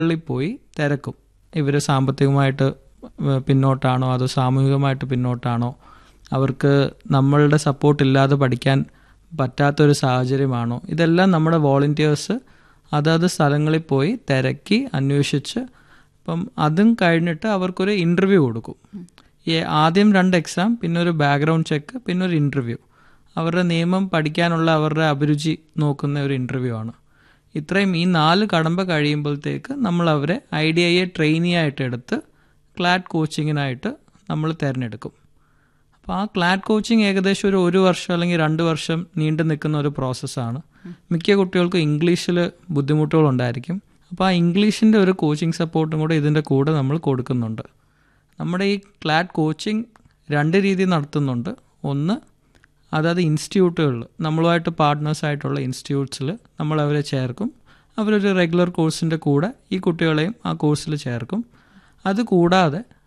ിൽ പോയി തിരക്കും ഇവർ സാമ്പത്തികമായിട്ട് പിന്നോട്ടാണോ അതോ സാമൂഹികമായിട്ട് പിന്നോട്ടാണോ അവർക്ക് നമ്മളുടെ സപ്പോർട്ട് ഇല്ലാതെ പഠിക്കാൻ പറ്റാത്തൊരു സാഹചര്യമാണോ ഇതെല്ലാം നമ്മുടെ വോളണ്ടിയേഴ്സ് അതത് സ്ഥലങ്ങളിൽ പോയി തിരക്കി അന്വേഷിച്ച് അപ്പം അതും കഴിഞ്ഞിട്ട് അവർക്കൊരു ഇൻ്റർവ്യൂ കൊടുക്കും ഈ ആദ്യം രണ്ട് എക്സാം പിന്നെ ഒരു ബാക്ക്ഗ്രൗണ്ട് ചെക്ക് പിന്നെ ഒരു ഇൻ്റർവ്യൂ അവരുടെ നിയമം പഠിക്കാനുള്ള അവരുടെ അഭിരുചി നോക്കുന്ന ഒരു ഇൻ്റർവ്യൂ ആണ് ഇത്രയും ഈ നാല് കടമ്പ കഴിയുമ്പോഴത്തേക്ക് നമ്മൾ അവരെ ഐ ഡി ഐയെ ട്രെയിനി ആയിട്ട് എടുത്ത് ക്ലാറ്റ് കോച്ചിങ്ങിനായിട്ട് നമ്മൾ തിരഞ്ഞെടുക്കും അപ്പോൾ ആ ക്ലാറ്റ് കോച്ചിങ് ഏകദേശം ഒരു ഒരു വർഷം അല്ലെങ്കിൽ രണ്ട് വർഷം നീണ്ടു നിൽക്കുന്ന ഒരു പ്രോസസ്സാണ് മിക്ക കുട്ടികൾക്കും ഇംഗ്ലീഷിൽ ബുദ്ധിമുട്ടുകളുണ്ടായിരിക്കും അപ്പോൾ ആ ഇംഗ്ലീഷിൻ്റെ ഒരു കോച്ചിങ് സപ്പോർട്ടും കൂടെ ഇതിൻ്റെ കൂടെ നമ്മൾ കൊടുക്കുന്നുണ്ട് നമ്മുടെ ഈ ക്ലാറ്റ് കോച്ചിങ് രണ്ട് രീതിയിൽ നടത്തുന്നുണ്ട് ഒന്ന് അതായത് ഇൻസ്റ്റിറ്റ്യൂട്ടുകളിൽ നമ്മളുമായിട്ട് പാർട്ട്നേഴ്സായിട്ടുള്ള ഇൻസ്റ്റിറ്റ്യൂട്ട്സിൽ നമ്മൾ അവരെ ചേർക്കും അവരൊരു റെഗുലർ കോഴ്സിൻ്റെ കൂടെ ഈ കുട്ടികളെയും ആ കോഴ്സിൽ ചേർക്കും അത് കൂടാതെ